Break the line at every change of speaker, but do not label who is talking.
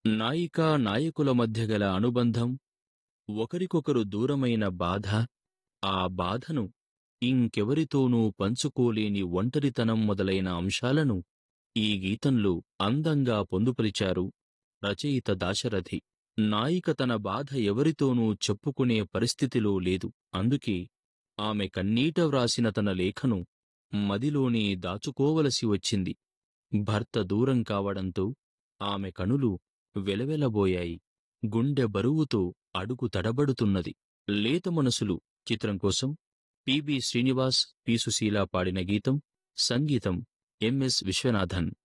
నాయికా నాయకుల మధ్య గల అనుబంధం ఒకరికొకరు దూరమైన బాధ ఆ బాధను ఇంకెవరితోనూ పంచుకోలేని ఒంటరితనం మొదలైన అంశాలను ఈ గీతంలో అందంగా పొందుపరిచారు రచయిత దాశరథి నాయిక తన బాధ ఎవరితోనూ చెప్పుకునే పరిస్థితిలో లేదు అందుకే ఆమె కన్నీట వ్రాసిన తన లేఖను మదిలోనే దాచుకోవలసి వచ్చింది భర్త దూరం కావడంతో ఆమె కనులు వెలవెలబోయాయి గుండె బరువుతో అడుగు తడబడుతున్నది లేత మనసులు చిత్రం కోసం పిబి శ్రీనివాస్ పి సుశీల పాడిన గీతం సంగీతం ఎంఎస్ విశ్వనాథన్